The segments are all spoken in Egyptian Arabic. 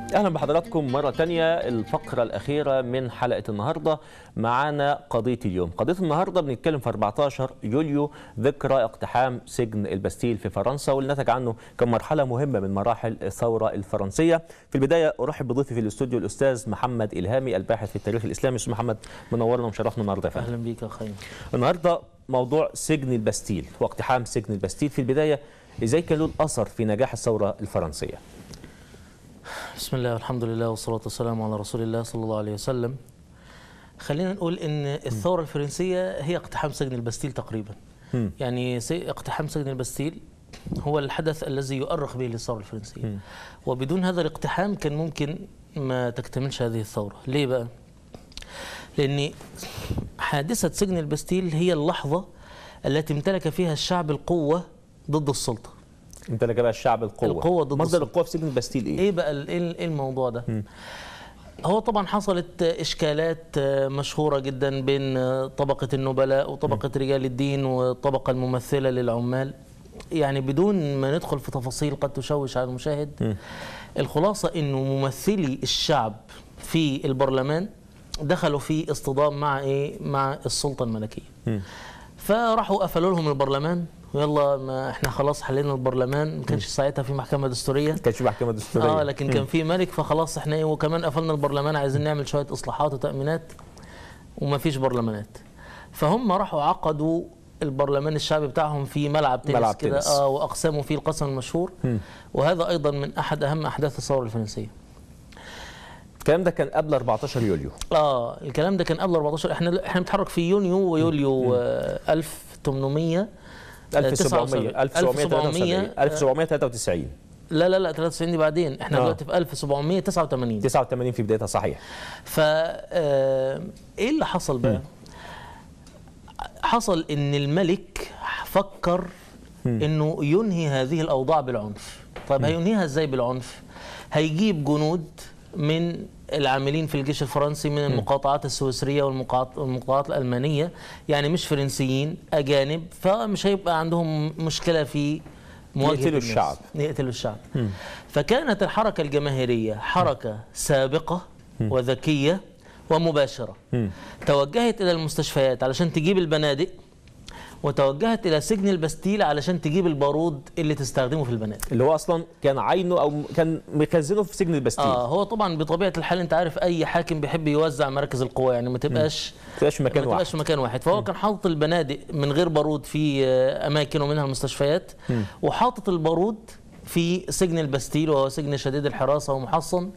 اهلا بحضراتكم مره تانية الفقره الاخيره من حلقه النهارده معانا قضيه اليوم قضيه النهارده بنتكلم في 14 يوليو ذكرى اقتحام سجن البستيل في فرنسا واللي نتج عنه كان مرحله مهمه من مراحل الثوره الفرنسيه في البدايه ارحب بضيفي في الاستوديو الاستاذ محمد الهامي الباحث في التاريخ الاسلامي استاذ محمد منورنا ومشرفنا النهارده يا فندم اهلا بيك يا خيم النهارده موضوع سجن البستيل واقتحام سجن البستيل في البدايه ازاي كان له الاثر في نجاح الثوره الفرنسيه بسم الله والحمد لله والصلاة والسلام على رسول الله صلى الله عليه وسلم خلينا نقول ان الثورة الفرنسية هي اقتحام سجن البستيل تقريبا مم. يعني سي- اقتحام سجن البستيل هو الحدث الذي يؤرخ به للثورة الفرنسية وبدون هذا الاقتحام كان ممكن ما تكتملش هذه الثورة ليه بقى؟ لأن حادثة سجن البستيل هي اللحظة التي امتلك فيها الشعب القوة ضد السلطة امتلك بقى الشعب القوه القوة ضد مصدر السلطة. القوه في سجن البستيل ايه؟ ايه بقى ال- ايه إيه الموضوع ده هو طبعا حصلت اشكالات مشهوره جدا بين طبقه النبلاء وطبقه رجال الدين والطبقه الممثله للعمال يعني بدون ما ندخل في تفاصيل قد تشوش على المشاهد الخلاصه انه ممثلي الشعب في البرلمان دخلوا في اصطدام مع ايه مع السلطه الملكيه فراحوا قفلوا لهم البرلمان ويلا ما احنا خلاص حلينا البرلمان ما كانش ساعتها في محكمه دستوريه كانش في محكمه دستوريه اه لكن كان في ملك فخلاص احنا ايه وكمان قفلنا البرلمان عايزين نعمل شويه اصلاحات وتامينات وما فيش برلمانات فهم راحوا عقدوا البرلمان الشعبي بتاعهم في ملعب تنس ملعب كده تنس. اه واقسموا فيه القسم المشهور وهذا ايضا من احد اهم احداث الثوره الفرنسيه الكلام ده كان قبل 14 يوليو اه الكلام ده كان قبل 14 احنا احنا بنتحرك في يونيو ويوليو آه 1800 1700 1773 1793 لا لا لا 93 دي بعدين احنا آه. دلوقتي في 1789 89 في بدايتها صحيح ف آه، ايه اللي حصل بقى؟ حصل ان الملك فكر انه ينهي هذه الاوضاع بالعنف. طيب هينهيها ازاي بالعنف؟ هيجيب جنود من العاملين في الجيش الفرنسي من المقاطعات السويسريه والمقاط- والمقاطعات الالمانيه يعني مش فرنسيين اجانب فمش هيبقى عندهم مشكله في مواجهه يقتلوا الناس. الشعب. يقتلوا الشعب فكانت الحركة الجماهيرية حركة سابقة وذكية ومباشرة توجهت إلى المستشفيات علشان تجيب البنادق وتوجهت إلى سجن البستيل علشان تجيب البارود اللي تستخدمه في البنادق اللي هو اصلا كان عينه او كان مخزنه في سجن البستيل اه هو طبعا بطبيعه الحال انت عارف اي حاكم بيحب يوزع مراكز القوى يعني ما تبقاش ما تبقاش في مكان ما واحد تبقاش في مكان واحد فهو كان حاطط البنادق من غير بارود في آه، اماكن ومنها المستشفيات وحاطط البارود في سجن البستيل وهو سجن شديد الحراسه ومحصن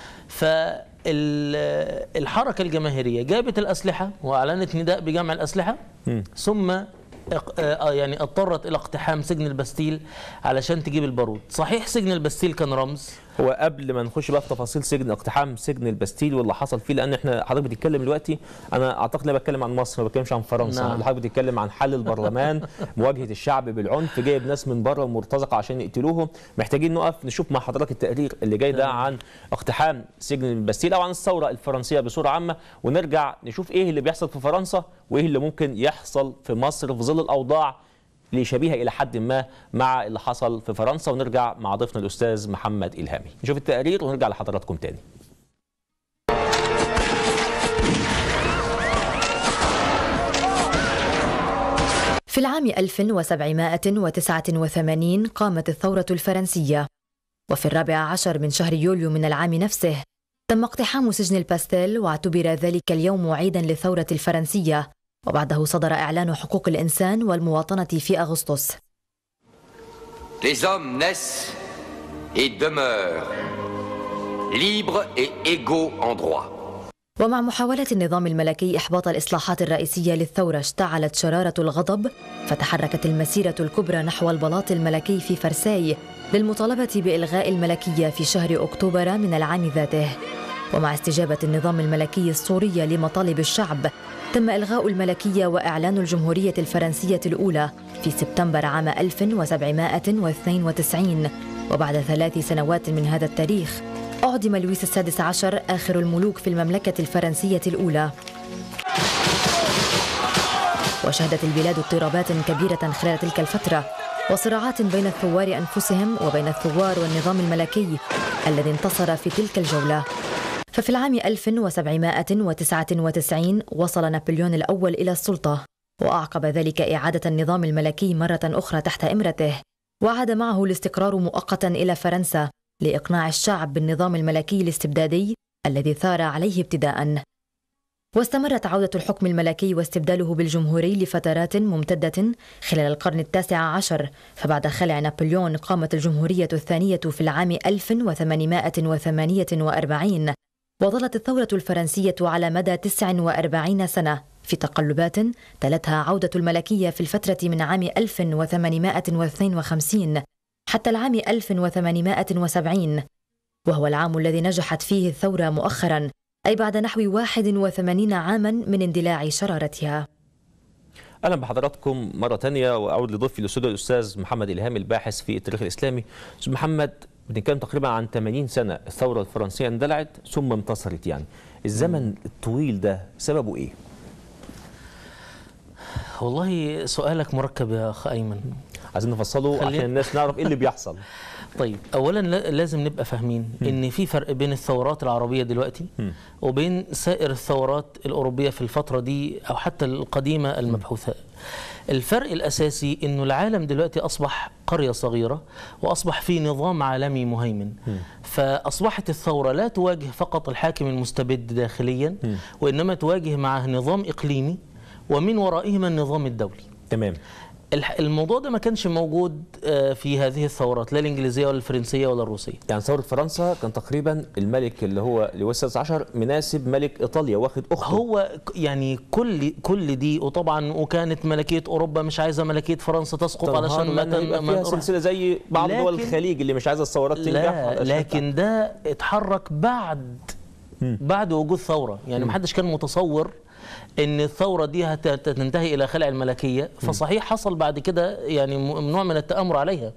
فالحركه الجماهيريه جابت الاسلحه واعلنت نداء بجمع الاسلحه ثم اق- آه، يعني اضطرت الى اقتحام سجن البستيل علشان تجيب البارود صحيح سجن البستيل كان رمز هو قبل ما نخش بقى في تفاصيل سجن اقتحام سجن البستيل واللي حصل فيه لان احنا حضرتك بتتكلم دلوقتي انا اعتقد انا بتكلم عن مصر ما بتكلمش عن فرنسا نعم. اللي حضرتك بتتكلم عن حل البرلمان مواجهه الشعب بالعنف جايب ناس من بره المرتزقه عشان يقتلوهم محتاجين نقف نشوف مع حضرتك التقرير اللي جاي ده عن اقتحام سجن البستيل او عن الثوره الفرنسيه بصوره عامه ونرجع نشوف ايه اللي بيحصل في فرنسا وايه اللي ممكن يحصل في مصر في ظل الاوضاع اللي شبيهه الى حد ما مع اللي حصل في فرنسا ونرجع مع ضيفنا الاستاذ محمد الهامي نشوف التقرير ونرجع لحضراتكم تاني في العام 1789 قامت الثورة الفرنسية وفي الرابع عشر من شهر يوليو من العام نفسه تم اقتحام سجن الباستيل واعتبر ذلك اليوم عيدا للثورة الفرنسية وبعده صدر إعلان حقوق الإنسان والمواطنة في أغسطس Les hommes naissent et demeurent libres et égaux en droit. ومع محاولة النظام الملكي إحباط الإصلاحات الرئيسية للثورة اشتعلت شرارة الغضب فتحركت المسيرة الكبرى نحو البلاط الملكي في فرساي للمطالبة بإلغاء الملكية في شهر أكتوبر من العام ذاته ومع استجابة النظام الملكي السوري لمطالب الشعب تم إلغاء الملكية وإعلان الجمهورية الفرنسية الأولى في سبتمبر عام 1792 وبعد ثلاث سنوات من هذا التاريخ أعدم لويس السادس عشر آخر الملوك في المملكة الفرنسية الأولى وشهدت البلاد اضطرابات كبيرة خلال تلك الفترة وصراعات بين الثوار أنفسهم وبين الثوار والنظام الملكي الذي انتصر في تلك الجولة ففي العام 1799 وصل نابليون الأول إلى السلطة وأعقب ذلك إعادة النظام الملكي مرة أخرى تحت إمرته وعاد معه الاستقرار مؤقتا إلى فرنسا لإقناع الشعب بالنظام الملكي الاستبدادي الذي ثار عليه ابتداء واستمرت عودة الحكم الملكي واستبداله بالجمهوري لفترات ممتدة خلال القرن التاسع عشر فبعد خلع نابليون قامت الجمهورية الثانية في العام 1848 وظلت الثورة الفرنسية على مدى 49 سنة في تقلبات تلتها عودة الملكية في الفترة من عام 1852 حتى العام 1870 وهو العام الذي نجحت فيه الثورة مؤخرا أي بعد نحو 81 عاما من اندلاع شرارتها اهلا بحضراتكم مره تانية واعود لضيفي الاستاذ الاستاذ محمد الهامي الباحث في التاريخ الاسلامي استاذ محمد بنتكلم تقريبا عن 80 سنه الثوره الفرنسيه اندلعت ثم انتصرت يعني الزمن الطويل ده سببه ايه والله سؤالك مركب يا أخ أيمن عايزين نفصله خلينا- عشان الناس نعرف ايه اللي بيحصل طيب اولا لا- لازم نبقى فاهمين ان في فرق بين الثورات العربيه دلوقتي وبين سائر الثورات الاوروبيه في الفتره دي او حتى القديمه المبحوثه الفرق الاساسي انه العالم دلوقتي اصبح قريه صغيره واصبح في نظام عالمي مهيمن فاصبحت الثوره لا تواجه فقط الحاكم المستبد داخليا وانما تواجه معه نظام اقليمي ومن ورائهما النظام الدولي تمام الح- الموضوع ده ما كانش موجود آه، في هذه الثورات لا الانجليزيه ولا الفرنسيه ولا الروسيه يعني ثوره فرنسا كان تقريبا الملك اللي هو لويس 16 مناسب ملك ايطاليا واخد اخته هو ك- يعني كل كل دي وطبعا وكانت ملكيه اوروبا مش عايزه ملكيه فرنسا تسقط تنهار علشان ما لأن هيبقى تن- فيها ما سلسله زي بعض دول لكن- الخليج اللي مش عايزه الثورات تنجح لا علشان لكن ده اتحرك بعد بعد وجود ثوره يعني ما حدش كان متصور ان الثوره دي هت- هتنتهي الى خلع الملكيه فصحيح حصل بعد كده يعني م- نوع من التامر عليها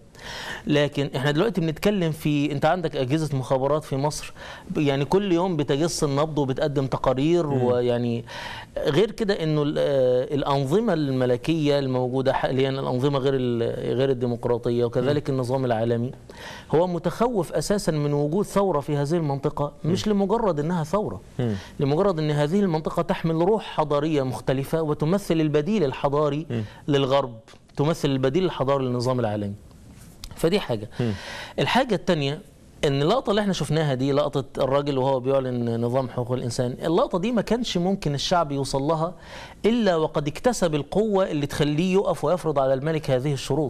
لكن احنا دلوقتي بنتكلم في انت عندك اجهزه مخابرات في مصر يعني كل يوم بتجس النبض وبتقدم تقارير ويعني غير كده انه ال- آه، الانظمه الملكيه الموجوده حاليا الانظمه غير ال- غير الديمقراطيه وكذلك النظام العالمي هو متخوف اساسا من وجود ثوره في هذه المنطقه مش لمجرد انها ثوره لمجرد ان هذه المنطقه تحمل روح حضاريه مختلفه وتمثل البديل الحضاري للغرب تمثل البديل الحضاري للنظام العالمي فدي حاجة الحاجة الثانية ان اللقطة اللي احنا شفناها دي لقطة الراجل وهو بيعلن نظام حقوق الانسان اللقطة دي ما كانش ممكن الشعب يوصل لها الا وقد اكتسب القوة اللي تخليه يقف ويفرض على الملك هذه الشروط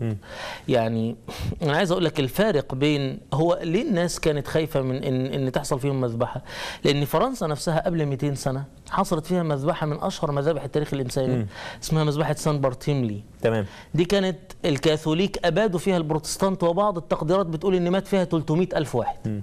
يعني انا عايز اقول لك الفارق بين هو ليه الناس كانت خايفة من ان ان تحصل فيهم مذبحة لان فرنسا نفسها قبل 200 سنة حصلت فيها مذبحة من اشهر مذابح التاريخ الانساني اسمها مذبحة سان بارتيملي تمام دي كانت الكاثوليك أبادوا فيها البروتستانت وبعض التقديرات بتقول إن مات فيها 300 ألف واحد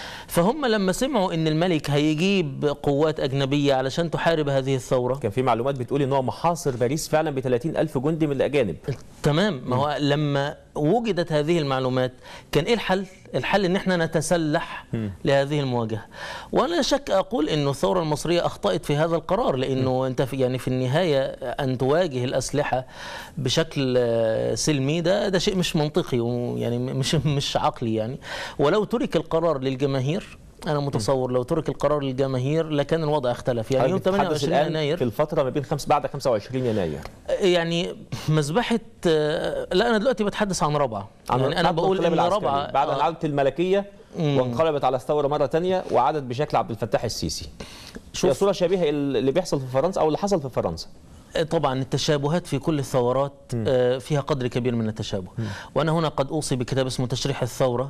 فهم لما سمعوا إن الملك هيجيب قوات أجنبية علشان تحارب هذه الثورة كان في معلومات بتقول ان هو محاصر باريس فعلا ب 30 الف جندي من الاجانب تمام ما هو لما وجدت هذه المعلومات كان ايه الحل؟ الحل ان احنا نتسلح لهذه المواجهه. وانا لا شك اقول انه الثوره المصريه اخطات في هذا القرار لانه انت في يعني في النهايه ان تواجه الاسلحه بشكل آه، سلمي ده ده شيء مش منطقي ويعني مش مش عقلي يعني ولو ترك القرار للجماهير انا متصور لو ترك القرار للجماهير لكان الوضع اختلف يعني يوم بتتحدث 28 الآن يناير في الفتره ما بين خمس بعد 25 يناير يعني مذبحة آه، لا أنا دلوقتي بتحدث عن رابعة عن يعني أنا بعد بقول الانقلاب إن العسكري، رابعة بعد ان آه، عادت الملكيه وانقلبت على الثوره مره ثانيه وعادت بشكل عبد الفتاح السيسي شوف. هي صوره شبيهه اللي بيحصل في فرنسا او اللي حصل في فرنسا طبعا التشابهات في كل الثورات آه، فيها قدر كبير من التشابه وأنا هنا قد أوصي بكتاب اسمه تشريح الثورة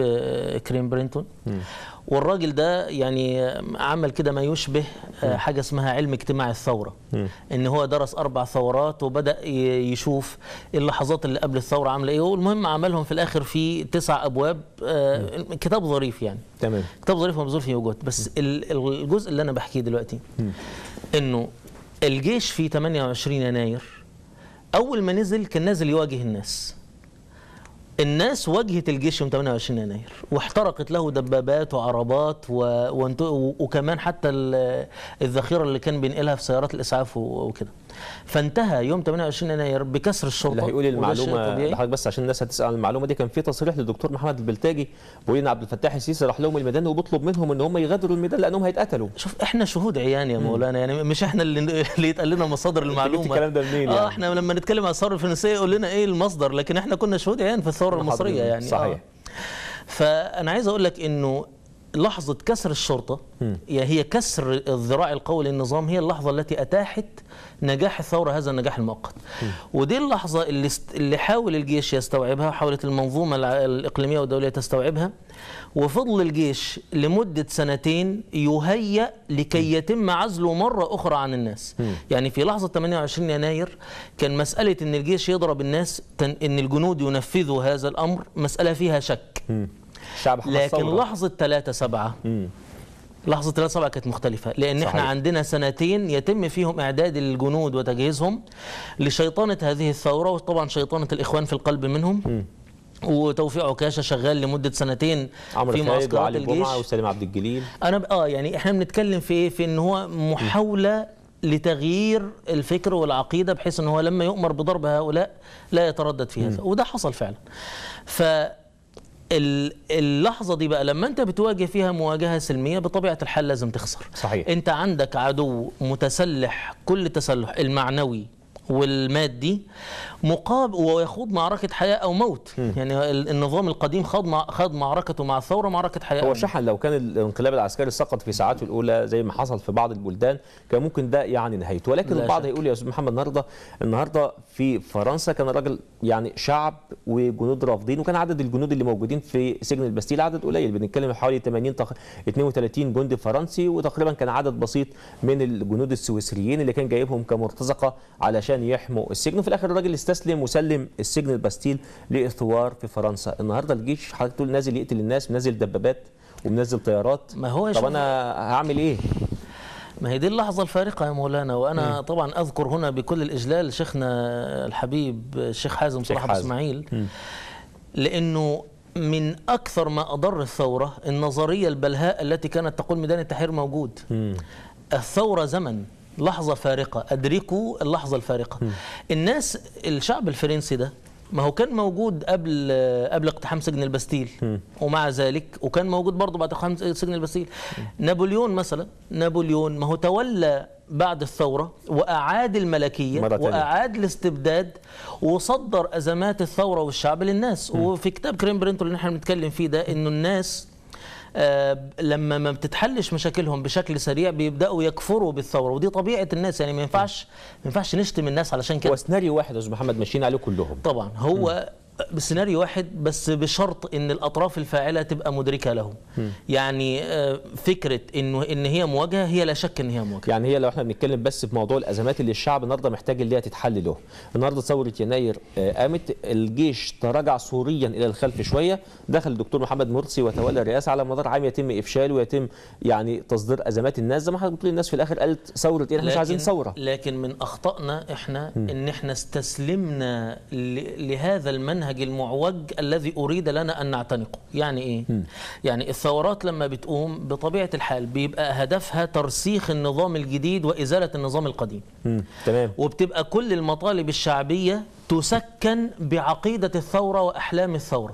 لكريم برينتون والراجل ده يعني آه، عمل كده ما يشبه آه، حاجة اسمها علم اجتماع الثورة إن هو درس أربع ثورات وبدأ ي- يشوف اللحظات اللي قبل الثورة عاملة إيه والمهم عملهم في الآخر في تسع أبواب آه، كتاب ظريف يعني تمام كتاب ظريف ومبذول فيه وجهد بس ال- الجزء اللي انا بحكيه دلوقتي انه الجيش في 28 يناير اول ما نزل كان نازل يواجه الناس الناس واجهت الجيش يوم 28 يناير واحترقت له دبابات وعربات و... وانت... و... وكمان حتى ال... الذخيره اللي كان بينقلها في سيارات الاسعاف و... وكده فانتهى يوم 28 يناير بكسر الشرطه اللي هيقول وده شيء المعلومه طبيعي. لحضرتك بس عشان الناس هتسال عن المعلومه دي كان في تصريح للدكتور محمد البلتاجي بيقول ان عبد الفتاح السيسي راح لهم الميدان وبيطلب منهم ان هم يغادروا الميدان لانهم هيتقتلوا شوف احنا شهود عيان يا مولانا يعني مش احنا اللي اللي يتقال لنا مصادر المعلومه الكلام ده منين اه يعني؟ احنا لما نتكلم عن الثوره الفرنسيه يقول لنا ايه المصدر لكن احنا كنا شهود عيان في الثوره المصريه يعني صحيح. آه. فانا عايز اقول لك انه لحظة كسر الشرطة هي هي كسر الذراع القوي للنظام هي اللحظة التي أتاحت نجاح الثورة هذا النجاح المؤقت ودي اللحظة اللي, است... اللي حاول الجيش يستوعبها حاولت المنظومة الع- الإقليمية والدولية تستوعبها وفضل الجيش لمدة سنتين يهيأ لكي يتم عزله مرة أخرى عن الناس يعني في لحظة 28 يناير كان مسألة أن الجيش يضرب الناس تن... أن الجنود ينفذوا هذا الأمر مسألة فيها شك الشعب حماس لكن ثورة. لحظة 3 7 لحظة 3 7 كانت مختلفة لأن صحيح. احنا عندنا سنتين يتم فيهم إعداد الجنود وتجهيزهم لشيطنة هذه الثورة وطبعا شيطنة الإخوان في القلب منهم وتوفيق عكاشة شغال لمدة سنتين عمرو في خالد معسكرات وعلي الجيش جمعه وسليم عبد الجليل انا ب... اه يعني احنا بنتكلم في ايه في ان هو محاوله لتغيير الفكر والعقيده بحيث ان هو لما يؤمر بضرب هؤلاء لا يتردد في هذا وده حصل فعلا ف ال- اللحظة دي بقى لما انت بتواجه فيها مواجهة سلمية بطبيعة الحال لازم تخسر صحيح. انت عندك عدو متسلح كل التسلح المعنوي والمادي مقابل ويخوض معركة حياة أو موت يعني ال- النظام القديم خاض مع خاض معركته مع الثورة معركة حياة أو هو موت. شحن لو كان الانقلاب العسكري سقط في ساعاته الاولى زي ما حصل في بعض البلدان كان ممكن ده يعني نهايته ولكن لا البعض شك. هيقول يا استاذ محمد النهارده النهارده في فرنسا كان الراجل يعني شعب وجنود رافضين وكان عدد الجنود اللي موجودين في سجن البستيل عدد قليل بنتكلم حوالي 80 تق... 32 جندي فرنسي وتقريبا كان عدد بسيط من الجنود السويسريين اللي كان جايبهم كمرتزقه علشان يحموا السجن وفي الاخر الراجل استسلم وسلم السجن البستيل لإثوار في فرنسا النهارده الجيش حضرتك تقول نازل يقتل الناس منزل دبابات ومنزل طيارات ما هو طب شوف- انا هعمل ايه ما هي دي اللحظة الفارقة يا مولانا وأنا طبعا أذكر هنا بكل الإجلال شيخنا الحبيب الشيخ حازم شيخ صلاح أبو حازم. إسماعيل لأنه من أكثر ما أضر الثورة النظرية البلهاء التي كانت تقول ميدان التحرير موجود الثورة زمن لحظة فارقة أدركوا اللحظة الفارقة الناس الشعب الفرنسي ده ما هو كان موجود قبل قبل اقتحام سجن البستيل ومع ذلك وكان موجود برضه بعد اقتحام سجن البستيل نابليون مثلا نابليون ما هو تولى بعد الثورة وأعاد الملكية مرة تانية. وأعاد الاستبداد وصدر أزمات الثورة والشعب للناس وفي كتاب كريم برينتو اللي احنا بنتكلم فيه ده إنه الناس آه، لما ما بتتحلش مشاكلهم بشكل سريع بيبداوا يكفروا بالثوره ودي طبيعه الناس يعني ما ينفعش ما ينفعش نشتم الناس علشان كده هو سيناريو واحد يا استاذ محمد ماشيين عليه كلهم طبعا هو بسيناريو واحد بس بشرط ان الاطراف الفاعله تبقى مدركه له يعني آه، فكره انه ان هي مواجهه هي لا شك ان هي مواجهه يعني هي لو احنا بنتكلم بس في موضوع الازمات اللي الشعب النهارده محتاج اللي هي تتحل له النهارده ثوره يناير آه، قامت الجيش تراجع سوريا الى الخلف شويه دخل الدكتور محمد مرسي وتولى الرئاسه على مدار عام يتم افشاله ويتم يعني تصدير ازمات الناس زي ما حضرتك بتقول الناس في الاخر قالت ثوره ايه احنا مش عايزين ثوره لكن من اخطائنا احنا ان احنا استسلمنا ل- لهذا المنهج المعوج الذي اريد لنا ان نعتنقه يعني ايه يعني الثورات لما بتقوم بطبيعه الحال بيبقى هدفها ترسيخ النظام الجديد وازاله النظام القديم مم. تمام وبتبقى كل المطالب الشعبيه تسكن بعقيده الثوره واحلام الثوره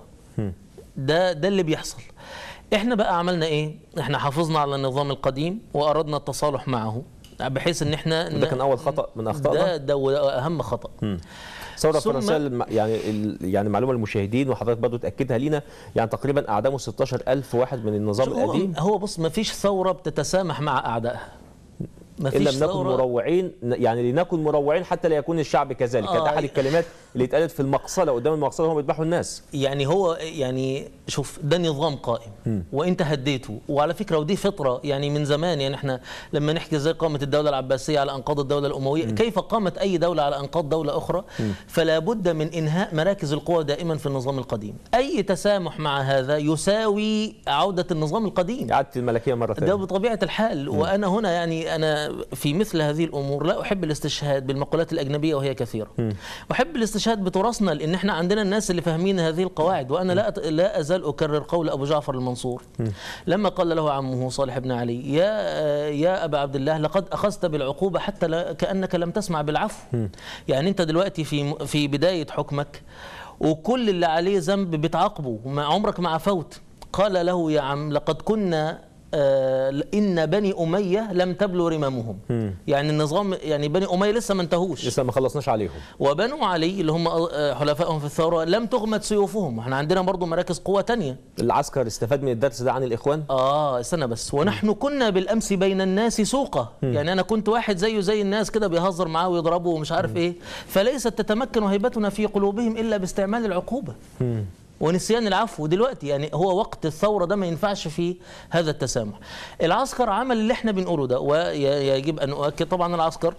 ده ده اللي بيحصل احنا بقى عملنا ايه احنا حافظنا على النظام القديم واردنا التصالح معه بحيث ان احنا ده كان اول خطا من اخطائنا ده ده وده اهم خطا الثوره ثم- الفرنسيه الم- يعني ال- يعني معلومه للمشاهدين وحضرتك برضو تاكدها لينا يعني تقريبا اعدموا 16000 واحد من النظام هو, القديم هو بص ما فيش ثوره بتتسامح مع اعدائها ما ان فيش لم نكن ثوره مروعين يعني لنكن مروعين حتى لا يكون الشعب كذلك كانت آه. احد الكلمات اللي اتقالت في المقصله قدام المقصله هم بيذبحوا الناس يعني هو يعني شوف ده نظام قائم وانت هديته وعلى فكره ودي فطره يعني من زمان يعني احنا لما نحكي زي قامت الدوله العباسيه على انقاض الدوله الامويه كيف قامت اي دوله على انقاض دوله اخرى فلا بد من انهاء مراكز القوى دائما في النظام القديم اي تسامح مع هذا يساوي عوده النظام القديم اعاده الملكيه مره ده ثانيه بطبيعه الحال وانا هنا يعني انا انا في مثل هذه الامور لا احب الاستشهاد بالمقولات الاجنبيه وهي كثيره احب الاستشهاد بتراثنا لان احنا عندنا الناس اللي فاهمين هذه القواعد وانا لا أت- لا ازال اكرر قول ابو جعفر المنصور لما قال له عمه صالح بن علي يا يا ابا عبد الله لقد اخذت بالعقوبه حتى لا كانك لم تسمع بالعفو يعني انت دلوقتي في في بدايه حكمك وكل اللي عليه ذنب بتعاقبه وما عمرك ما عفوت قال له يا عم لقد كنا آه، إن بني أمية لم تبلو رمامهم يعني النظام يعني بني أمية لسه ما انتهوش لسه ما خلصناش عليهم وبنو علي اللي هم آه، حلفائهم في الثورة لم تغمد سيوفهم احنا عندنا برضو مراكز قوة تانية العسكر استفاد من الدرس ده عن الاخوان اه استنى بس ونحن كنا بالامس بين الناس سوقه يعني انا كنت واحد زيه زي الناس كده بيهزر معاه ويضربه ومش عارف ايه فليست تتمكن هيبتنا في قلوبهم الا باستعمال العقوبه ونسيان العفو دلوقتي يعني هو وقت الثوره ده ما ينفعش فيه هذا التسامح العسكر عمل اللي احنا بنقوله ده ويجب ان اؤكد طبعا العسكر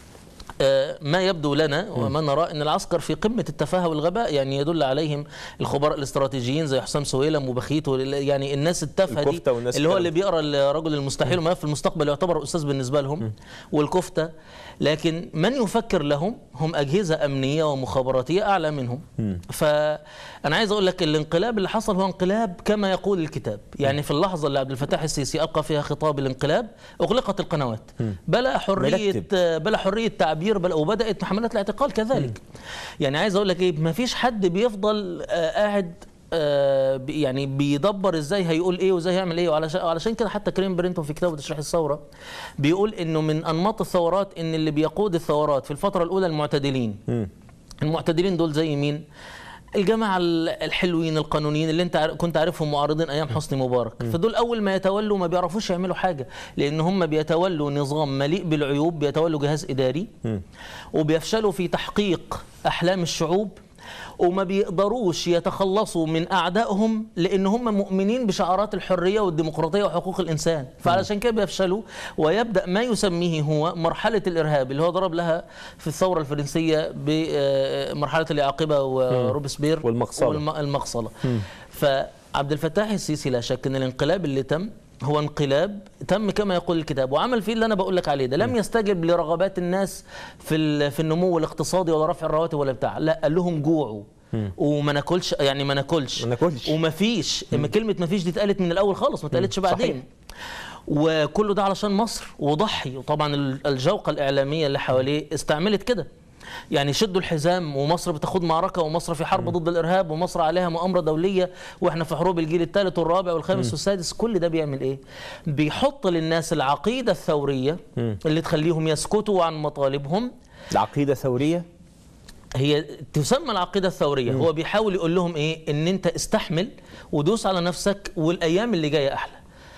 آه، ما يبدو لنا وما نرى ان العسكر في قمه التفاهه والغباء يعني يدل عليهم الخبراء الاستراتيجيين زي حسام سويلم وبخيت وال- يعني الناس التافهه دي الكفتة والناس اللي هو الكلام. اللي بيقرا الرجل المستحيل وما في المستقبل يعتبر استاذ بالنسبه لهم والكفته لكن من يفكر لهم هم اجهزه امنيه ومخابراتيه اعلى منهم فانا عايز اقول لك الانقلاب اللي حصل هو انقلاب كما يقول الكتاب يعني في اللحظه اللي عبد الفتاح السيسي القى فيها خطاب الانقلاب اغلقت القنوات بلا حريه مرتب. بلا حريه تعبير بلا وبدات حملات الاعتقال كذلك يعني عايز اقول لك ايه ما فيش حد بيفضل آه، قاعد آه، بي- يعني بيدبر ازاي هيقول ايه وازاي هيعمل ايه وعلشان علشان كده حتى كريم برينتون في كتابه تشريح الثوره بيقول انه من انماط الثورات ان اللي بيقود الثورات في الفتره الاولى المعتدلين المعتدلين دول زي مين الجماعة ال- الحلوين القانونيين اللي انت عار- كنت عارفهم معارضين ايام حسني مبارك فدول اول ما يتولوا ما بيعرفوش يعملوا حاجة لان هم بيتولوا نظام مليء بالعيوب بيتولوا جهاز اداري وبيفشلوا في تحقيق احلام الشعوب وما بيقدروش يتخلصوا من اعدائهم لان هم مؤمنين بشعارات الحريه والديمقراطيه وحقوق الانسان فعلشان كده بيفشلوا ويبدا ما يسميه هو مرحله الارهاب اللي هو ضرب لها في الثوره الفرنسيه بمرحله الاعاقبه وروبسبير والمقصلة. والمقصله فعبد الفتاح السيسي لا شك ان الانقلاب اللي تم هو انقلاب تم كما يقول الكتاب وعمل فيه اللي انا بقول لك عليه ده لم يستجب لرغبات الناس في ال- في النمو الاقتصادي ولا رفع الرواتب ولا بتاع لا قال لهم جوعوا وما ناكلش يعني ما ناكلش ما ناكلش. وما فيش اما كلمه ما فيش دي اتقالت من الاول خالص ما اتقالتش بعدين صحيح. وكله ده علشان مصر وضحي وطبعا ال- الجوقه الاعلاميه اللي حواليه استعملت كده يعني شدوا الحزام ومصر بتاخد معركه ومصر في حرب ضد الارهاب ومصر عليها مؤامره دوليه واحنا في حروب الجيل الثالث والرابع والخامس والسادس كل ده بيعمل ايه؟ بيحط للناس العقيده الثوريه اللي تخليهم يسكتوا عن مطالبهم العقيده ثوريه هي تسمى العقيده الثوريه هو بيحاول يقول لهم ايه ان انت استحمل ودوس على نفسك والايام اللي جايه احلى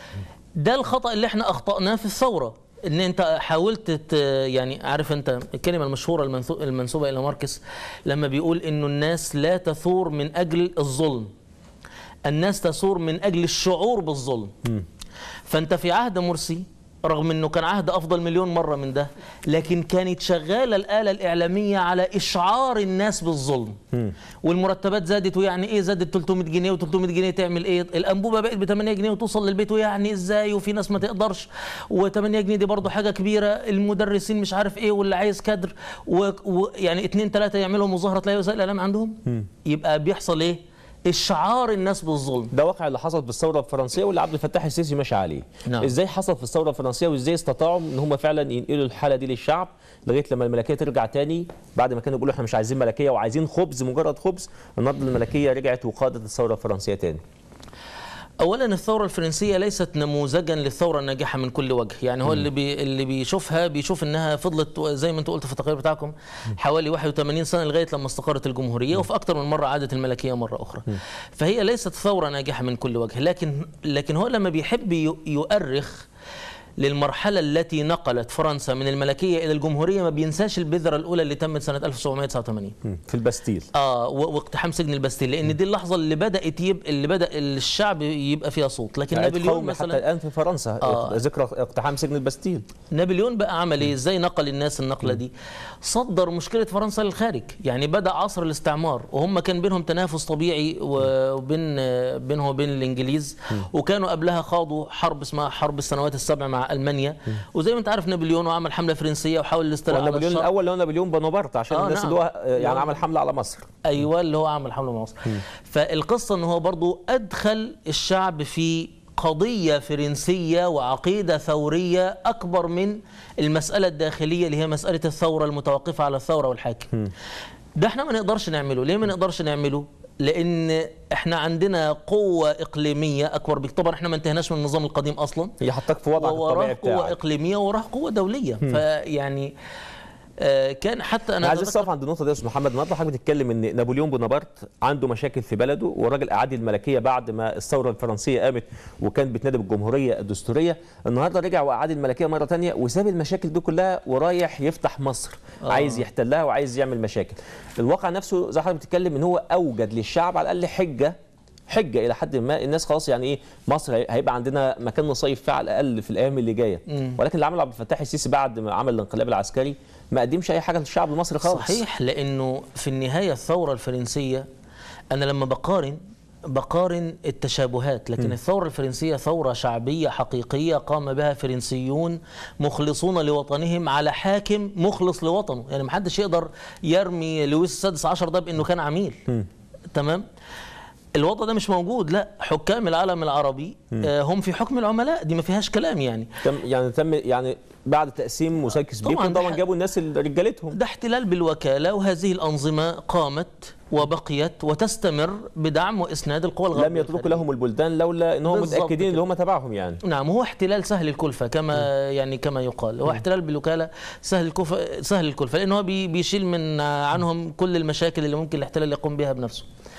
ده الخطا اللي احنا اخطاناه في الثوره ان انت حاولت ت- يعني عارف انت الكلمه المشهوره المنثو- المنسوبه الى ماركس لما بيقول انه الناس لا تثور من اجل الظلم الناس تثور من اجل الشعور بالظلم فانت في عهد مرسي رغم انه كان عهد افضل مليون مره من ده لكن كانت شغاله الاله الاعلاميه على اشعار الناس بالظلم والمرتبات زادت ويعني ايه زادت 300 جنيه و300 جنيه تعمل ايه الانبوبه بقت ب 8 جنيه وتوصل للبيت ويعني ازاي وفي ناس ما تقدرش و8 جنيه دي برضه حاجه كبيره المدرسين مش عارف ايه واللي عايز كادر ويعني اثنين ثلاثه يعملوا مظاهره تلاقي وسائل الاعلام عندهم يبقى بيحصل ايه اشعار الناس بالظلم ده واقع اللي حصل في الثوره الفرنسيه واللي عبد الفتاح السيسي ماشي عليه نعم. ازاي حصل في الثوره الفرنسيه وازاي استطاعوا ان هم فعلا ينقلوا الحاله دي للشعب لغايه لما الملكيه ترجع تاني بعد ما كانوا بيقولوا احنا مش عايزين ملكيه وعايزين خبز مجرد خبز النهارده الملكيه رجعت وقادت الثوره الفرنسيه تاني اولا الثوره الفرنسيه ليست نموذجا للثوره الناجحه من كل وجه يعني هو اللي بي اللي بيشوفها بيشوف انها فضلت زي ما انت قلت في التقرير بتاعكم حوالي 81 سنه لغايه لما استقرت الجمهوريه وفي اكثر من مره عادت الملكيه مره اخرى فهي ليست ثوره ناجحه من كل وجه لكن لكن هو لما بيحب ي- يؤرخ للمرحلة التي نقلت فرنسا من الملكية إلى الجمهورية ما بينساش البذرة الأولى اللي تمت سنة 1789 في البستيل اه و- واقتحام سجن البستيل لان دي اللحظه اللي بدات يب... اللي بدا الشعب يبقى فيها صوت لكن قائد نابليون قومي حتى مثلا الان في فرنسا آه. ذكرى اقتحام سجن البستيل نابليون بقى عمل ايه ازاي نقل الناس النقله دي صدر مشكله فرنسا للخارج يعني بدا عصر الاستعمار وهم كان بينهم تنافس طبيعي وبين بينهم وبين الانجليز وكانوا قبلها خاضوا حرب اسمها حرب السنوات السبع مع مع المانيا وزي ما انت عارف نابليون وعمل حمله فرنسيه وحاول الاستيلاء على نابليون الشرق. الاول اللي هو نابليون بونابرت عشان آه، الناس نعم. اللي هو آه، يعني نعم. عمل حمله على مصر ايوه اللي هو عمل حمله مصر فالقصه ان هو برضو ادخل الشعب في قضيه فرنسيه وعقيده ثوريه اكبر من المساله الداخليه اللي هي مساله الثوره المتوقفه على الثوره والحاكم ده احنا ما نقدرش نعمله ليه ما نقدرش نعمله لان احنا عندنا قوه اقليميه اكبر بكتير طبعا احنا ما انتهناش من النظام القديم اصلا هي حطاك في وضعك ووراه الطبيعي قوه بتاعك اقليميه وراه قوه دوليه فيعني آه، كان حتى انا انا عايز أتذكر- بس اقف عند النقطه دي يا استاذ محمد النهارده حضرتك بتتكلم ان نابليون بونابرت عنده مشاكل في بلده والراجل اعاد الملكيه بعد ما الثوره الفرنسيه قامت وكان بتنادي بالجمهوريه الدستوريه النهارده رجع واعاد الملكيه مره ثانيه وساب المشاكل دي كلها ورايح يفتح مصر آه. عايز يحتلها وعايز يعمل مشاكل الواقع نفسه زي حضرتك بتتكلم ان هو اوجد للشعب على الاقل حجه حجه الى حد ما الناس خلاص يعني ايه مصر هي- هيبقى عندنا مكان نصيف فيه على الاقل في الايام اللي جايه ولكن اللي عمله عبد الفتاح السيسي بعد ما عمل الانقلاب العسكري ما قدمش اي حاجه للشعب المصري خالص صحيح لانه في النهايه الثوره الفرنسيه انا لما بقارن بقارن التشابهات لكن الثورة الفرنسية ثورة شعبية حقيقية قام بها فرنسيون مخلصون لوطنهم على حاكم مخلص لوطنه يعني محدش يقدر يرمي لويس السادس عشر ده بأنه كان عميل تمام الوضع ده مش موجود لا حكام العالم العربي آه، هم في حكم العملاء دي ما فيهاش كلام يعني تم يعني تم يعني بعد تقسيم موسيقس طبعاً بيكون ده طبعا ح- جابوا الناس اللي رجالتهم ده احتلال بالوكالة وهذه الأنظمة قامت وبقيت وتستمر بدعم وإسناد القوى الغربية لم يتركوا الخارجية. لهم البلدان لولا انهم بالظبط متاكدين كده. ان هم تبعهم يعني نعم هو احتلال سهل الكلفة كما يعني كما يقال هو احتلال بالوكالة سهل الكلفة سهل الكلفة لأنه هو بي- بيشيل من عنهم كل المشاكل اللي ممكن الاحتلال يقوم بها بنفسه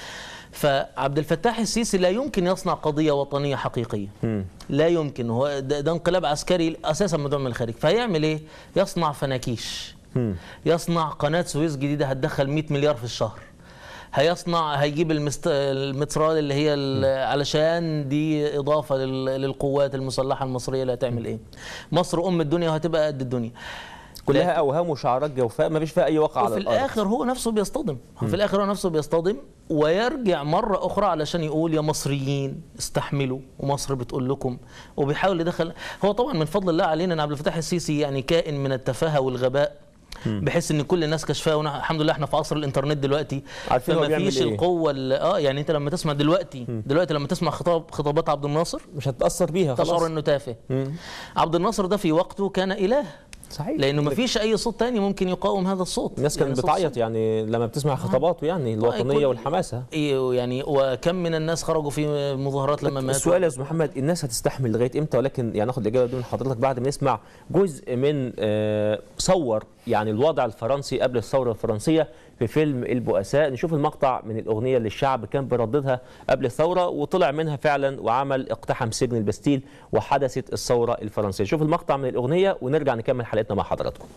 فعبد الفتاح السيسي لا يمكن يصنع قضية وطنية حقيقية لا يمكن هو ده, ده انقلاب عسكري أساسا مدعوم من الخارج فيعمل إيه يصنع فناكيش يصنع قناة سويس جديدة هتدخل 100 مليار في الشهر هيصنع هيجيب المست... المترال اللي هي ال... علشان دي إضافة لل... للقوات المسلحة المصرية اللي هتعمل إيه مصر أم الدنيا وهتبقى قد الدنيا كلها اوهام وشعارات جوفاء ما فيش فيها اي واقع على وفي الارض الاخر هو نفسه بيصطدم في الاخر هو نفسه بيصطدم ويرجع مره اخرى علشان يقول يا مصريين استحملوا ومصر بتقول لكم وبيحاول يدخل هو طبعا من فضل الله علينا ان عبد الفتاح السيسي يعني كائن من التفاهه والغباء بحيث ان كل الناس كشفاه ونح- الحمد لله احنا في عصر الانترنت دلوقتي عارفين هو فما بيعمل فيش إيه. القوه ال- اه يعني انت لما تسمع دلوقتي دلوقتي لما تسمع خطاب خطابات عبد الناصر مش هتتاثر بيها خلاص تشعر انه تافه عبد الناصر ده في وقته كان اله صحيح لانه ما فيش اي صوت تاني ممكن يقاوم هذا الصوت الناس يعني كانت صوت بتعيط يعني لما بتسمع خطاباته يعني الوطنيه كل- والحماسه إيه يعني وكم من الناس خرجوا في مظاهرات لما ماتوا السؤال يا استاذ محمد الناس هتستحمل لغايه امتى ولكن يعني ناخد الاجابه دي من حضرتك بعد ما نسمع جزء من آه، صور يعني الوضع الفرنسي قبل الثوره الفرنسيه في فيلم البؤساء نشوف المقطع من الاغنيه اللي الشعب كان بيرددها قبل الثوره وطلع منها فعلا وعمل اقتحم سجن البستيل وحدثت الثوره الفرنسيه نشوف المقطع من الاغنيه ونرجع نكمل حلقتنا مع حضراتكم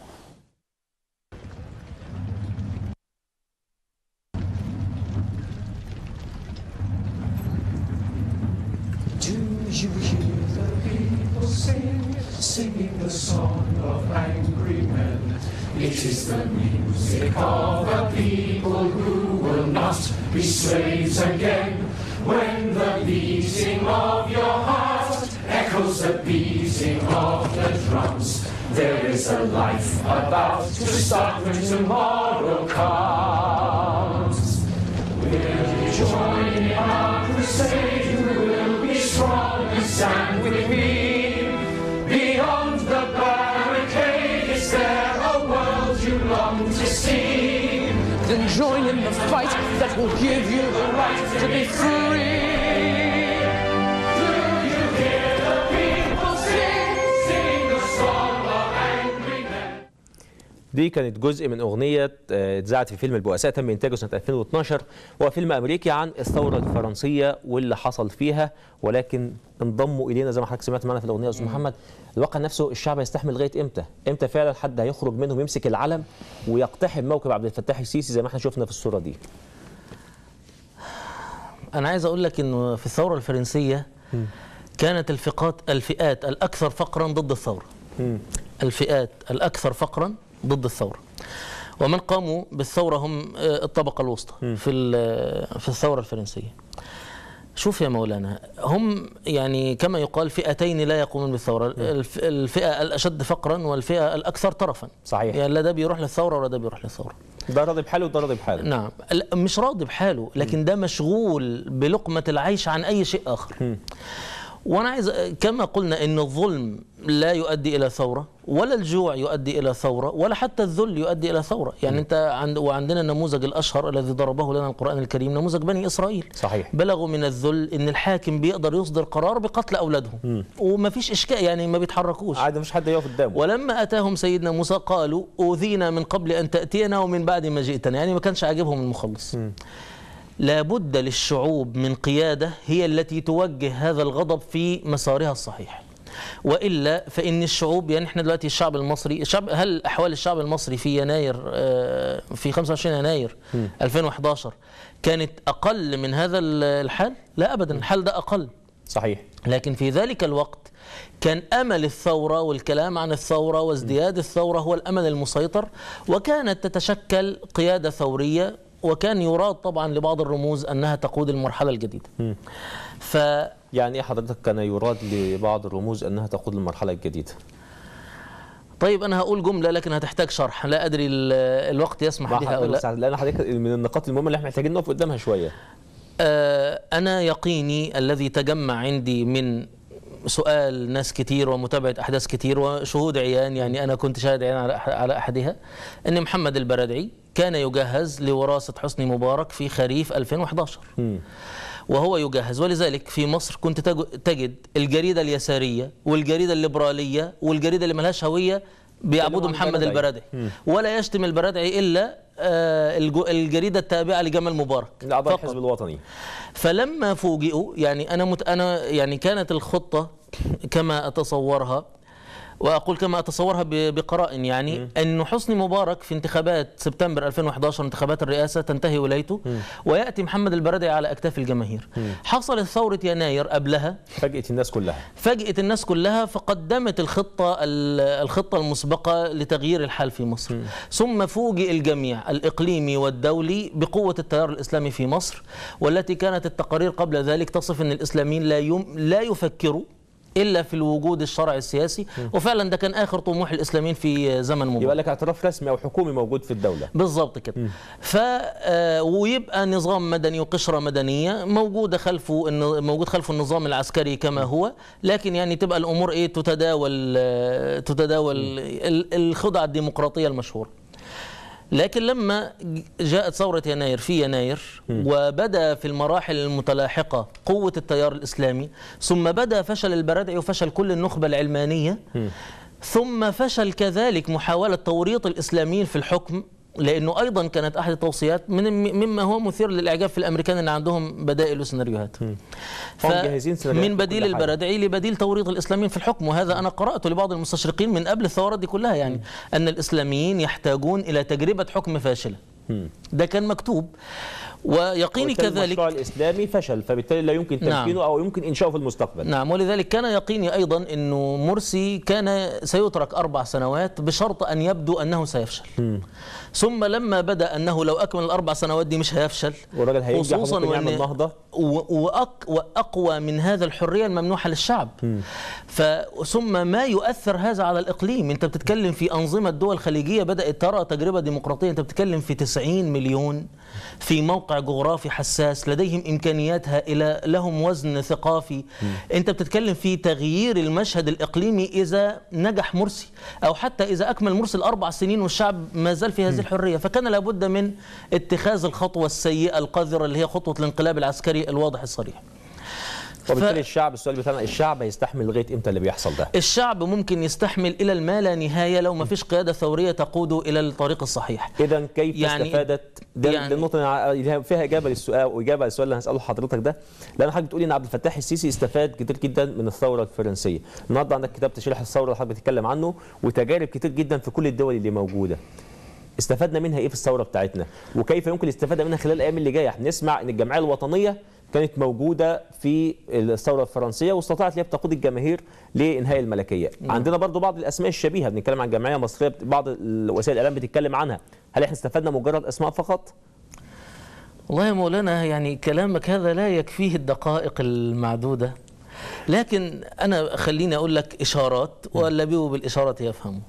Do you hear the people sing, singing the song of angry men? It is the music of a people who will not be slaves again. When the beating of your heart echoes the beating of the drums, there is a life about to start when tomorrow comes. Will you join in our crusade? You will be strong and stand with me. Beyond the barricade, is there a world you long to see? Then join in the fight that will give you the right to be free. Do you hear the people sing, sing the song of angry men? دي كانت جزء من اغنيه آه، اتذاعت في فيلم البؤساء تم انتاجه سنه 2012 هو فيلم امريكي عن الثوره الفرنسيه واللي حصل فيها ولكن انضموا الينا زي ما حضرتك سمعت معنا في الاغنيه يا استاذ محمد الواقع نفسه الشعب هيستحمل لغايه امتى؟ امتى فعلا حد هيخرج منهم يمسك العلم ويقتحم موكب عبد الفتاح السيسي زي ما احنا شفنا في الصوره دي؟ انا عايز اقول لك انه في الثوره الفرنسيه كانت الفئات الفئات الاكثر فقرا ضد الثوره الفئات الاكثر فقرا ضد الثوره ومن قاموا بالثوره هم آه، الطبقه الوسطى في ال- في الثوره الفرنسيه شوف يا مولانا هم يعني كما يقال فئتين لا يقومون بالثورة الف- الفئة الأشد فقرا والفئة الأكثر طرفا صحيح. يعني لا ده بيروح للثورة ولا ده بيروح للثورة ده راضي بحاله وده راضي بحاله نعم لا، مش راضي بحاله لكن ده مشغول بلقمة العيش عن أي شيء آخر وانا عايز كما قلنا ان الظلم لا يؤدي الى ثوره ولا الجوع يؤدي الى ثوره ولا حتى الذل يؤدي الى ثوره يعني انت عند وعندنا النموذج الاشهر الذي ضربه لنا القران الكريم نموذج بني اسرائيل صحيح. بلغوا من الذل ان الحاكم بيقدر يصدر قرار بقتل اولادهم وما فيش اشكال يعني ما بيتحركوش عادي مفيش حد يقف قدامه ولما اتاهم سيدنا موسى قالوا اوذينا من قبل ان تاتينا ومن بعد ما جئتنا يعني ما كانش عاجبهم المخلص لابد للشعوب من قياده هي التي توجه هذا الغضب في مسارها الصحيح والا فان الشعوب يعني احنا دلوقتي الشعب المصري الشعب هل احوال الشعب المصري في يناير آه، في 25 يناير 2011 كانت اقل من هذا الحال لا ابدا الحال ده اقل صحيح لكن في ذلك الوقت كان امل الثوره والكلام عن الثوره وازدياد الثوره هو الامل المسيطر وكانت تتشكل قياده ثوريه وكان يراد طبعا لبعض الرموز انها تقود المرحله الجديده. ف يعني ايه حضرتك كان يراد لبعض الرموز انها تقود للمرحله الجديده طيب انا هقول جمله لكن هتحتاج شرح لا ادري ال- الوقت يسمح مع بها او حضرتك لا. بس لان حضرتك من النقاط المهمه اللي احنا محتاجين نقف قدامها شويه آه، أنا يقيني الذي تجمع عندي من سؤال ناس كتير ومتابعة أحداث كتير وشهود عيان يعني أنا كنت شاهد عيان على أح- على أحدها أن محمد البرادعي كان يجهز لوراثة حسني مبارك في خريف 2011 وهو يجهز ولذلك في مصر كنت تج- تجد الجريدة اليسارية والجريدة الليبرالية والجريدة اللي ملهاش هوية بيعبدوا عن محمد البرادعي. البرادعي ولا يشتم البرادعي إلا آه، الجو- الجريدة التابعة لجمال مبارك لاعضاء فقط. الحزب الوطني فلما فوجئوا يعني انا مت انا يعني كانت الخطه كما اتصورها واقول كما اتصورها ب- بقرائن يعني ان حسني مبارك في انتخابات سبتمبر 2011 انتخابات الرئاسه تنتهي ولايته وياتي محمد البرادعي على اكتاف الجماهير حصلت ثوره يناير قبلها فاجئت الناس كلها فاجئت الناس كلها فقدمت الخطة ال- الخطة المسبقة لتغيير الحال في مصر ثم فوجئ الجميع الإقليمي والدولي بقوة التيار الإسلامي في مصر والتي كانت التقارير قبل ذلك تصف أن الإسلاميين لا, يم لا يفكروا إلا في الوجود الشرعي السياسي وفعلا ده كان آخر طموح الإسلاميين في زمن مبارك يبقى لك اعتراف رسمي او حكومي موجود في الدوله بالظبط كده ف آه، ويبقى نظام مدني وقشره مدنيه موجوده خلفه الن- موجود خلفه النظام العسكري كما هو لكن يعني تبقى الامور ايه تتداول آه، تتداول ال- الخدع الديمقراطيه المشهوره لكن لما جاءت ثورة يناير في يناير وبدا في المراحل المتلاحقة قوة التيار الإسلامي ثم بدا فشل البرادعي وفشل كل النخبة العلمانية ثم فشل كذلك محاولة توريط الإسلاميين في الحكم لأنه أيضا كانت أحد التوصيات من مما هو مثير للإعجاب في الأمريكان أن عندهم بدائل وسيناريوهات جاهزين سيناريوهات من في بديل كل حاجة. البرادعي لبديل توريط الإسلاميين في الحكم وهذا أنا قرأته لبعض المستشرقين من قبل الثورات دي كلها يعني أن الإسلاميين يحتاجون إلى تجربة حكم فاشلة ده كان مكتوب ويقيني وبالتالي كذلك المشروع الاسلامي فشل فبالتالي لا يمكن نعم. تمكينه او يمكن انشاؤه في المستقبل نعم ولذلك كان يقيني أيضا أنه مرسي كان سيترك أربع سنوات بشرط أن يبدو أنه سيفشل ثم لما بدأ أنه لو أكمل الأربع سنوات دي مش هيفشل والراجل هينجح خصوصاً وممكن يعمل وإن- نهضة. و- وأق وأقوى من هذا الحرية الممنوحة للشعب ف ثم ما يؤثر هذا على الإقليم أنت بتتكلم في أنظمة دول خليجية بدأت ترى تجربة ديمقراطية أنت بتتكلم في 90 مليون في موقع جغرافي حساس لديهم إمكانيات هائلة لهم وزن ثقافي أنت بتتكلم في تغيير المشهد الإقليمي إذا نجح مرسي أو حتى إذا أكمل مرسي الأربع سنين والشعب ما زال في هذه الحرية فكان لابد من اتخاذ الخطوة السيئة القذرة اللي هي خطوة الانقلاب العسكري الواضح الصريح وبالتالي الشعب السؤال بتاعنا الشعب هيستحمل لغايه امتى اللي بيحصل ده الشعب ممكن يستحمل إلى الما لا نهاية لو ما فيش قيادة ثورية تقوده إلى الطريق الصحيح اذا كيف يعني- استفادت ده يعني- يعني النقطه اللي ع- فيها اجابه للسؤال واجابه للسؤال اللي هساله لحضرتك ده لان حضرتك بتقولي ان عبد الفتاح السيسي استفاد كتير جدا من الثوره الفرنسيه النهارده عندك كتاب تشريح الثوره اللي حضرتك بتتكلم عنه وتجارب كتير جدا في كل الدول اللي موجوده استفدنا منها ايه في الثوره بتاعتنا وكيف يمكن الاستفاده منها خلال الايام اللي جايه هنسمع ان الجمعيه الوطنيه كانت موجوده في الثوره الفرنسيه واستطاعت ليها بتقود الجماهير لانهاء الملكيه عندنا برضو بعض الاسماء الشبيهه بنتكلم عن جمعيه مصريه بعض وسائل الاعلام بتتكلم عنها هل احنا استفدنا مجرد اسماء فقط والله يا مولانا يعني كلامك هذا لا يكفيه الدقائق المعدودة لكن أنا خليني أقول لك إشارات واللبيب بالإشارات يفهم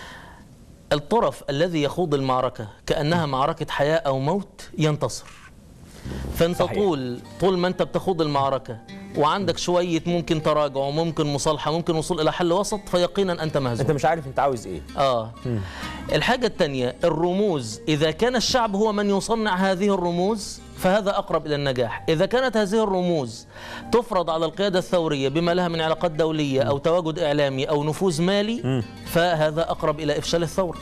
الطرف الذي يخوض المعركة كأنها معركة حياة أو موت ينتصر فأنت صحيح. طول طول ما أنت بتخوض المعركة وعندك شوية ممكن تراجع وممكن مصالحة ممكن وصول إلى حل وسط فيقينا أنت مهزوم انت مش عارف انت عاوز ايه آه الحاجة الثانية الرموز إذا كان الشعب هو من يصنع هذه الرموز فهذا أقرب إلى النجاح إذا كانت هذه الرموز تفرض على القيادة الثورية بما لها من علاقات دولية أو تواجد إعلامي أو نفوذ مالي فهذا أقرب إلى إفشال الثورة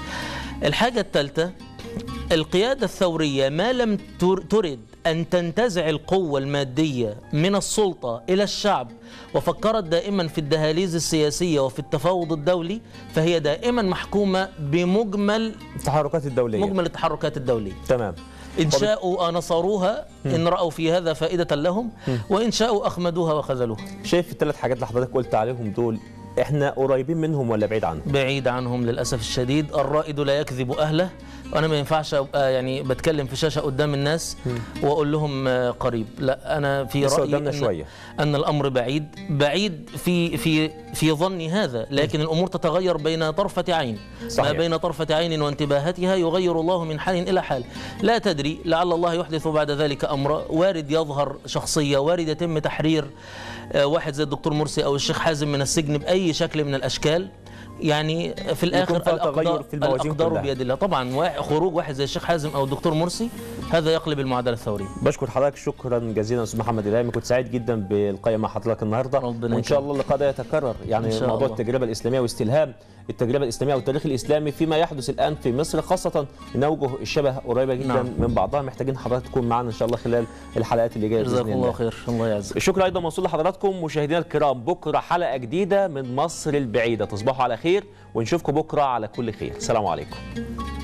الحاجة الثالثة القيادة الثورية ما لم تر- ترد أن تنتزع القوة المادية من السلطة إلى الشعب وفكرت دائما في الدهاليز السياسية وفي التفاوض الدولي فهي دائما محكومة بمجمل التحركات الدوليه مجمل التحركات الدولية تمام إن شاءوا نصروها إن رأوا في هذا فائدة لهم وإن شاءوا أخمدوها وخذلوها شايف الثلاث حاجات اللي حضرتك قلت عليهم دول احنا قريبين منهم ولا بعيد عنهم بعيد عنهم للأسف الشديد الرائد لا يكذب أهله وأنا ما ينفعش أبقى يعني بتكلم في شاشة قدام الناس وأقول لهم آه، قريب لا أنا في لسه رأيي قدامنا أن, شوية. أن الأمر بعيد بعيد في في في ظني هذا لكن الأمور تتغير بين طرفة عين صحيح. ما بين طرفة عين وانتباهاتها يغير الله من حال إلى حال لا تدري لعل الله يحدث بعد ذلك أمر وارد يظهر شخصية وارد يتم تحرير آه، واحد زي الدكتور مرسي أو الشيخ حازم من السجن بأي شكل من الأشكال يعني في الاخر فيها تغير الأقدار, في الموازين الأقدار كلها. بيد الله طبعا واحد- خروج واحد زي الشيخ حازم او الدكتور مرسي هذا يقلب المعادله الثوريه بشكر حضرتك شكرا جزيلا استاذ محمد الهامي كنت سعيد جدا بالقائمه مع حضرتك النهارده ربنا وان شاء يكرمك. الله اللقاء ده يتكرر يعني إن شاء موضوع الله. التجربه الاسلاميه واستلهام التجربه الاسلاميه والتاريخ الاسلامي فيما يحدث الان في مصر خاصه ان اوجه الشبه قريبه جدا نعم. من بعضها محتاجين حضرتك تكون معنا ان شاء الله خلال الحلقات اللي جايه جزاكم باذن الله الله خير الله يعزك الشكر ايضا موصول لحضراتكم مشاهدينا الكرام بكره حلقه جديده من مصر البعيده تصبحوا على خير ونشوفكم بكره على كل خير سلام عليكم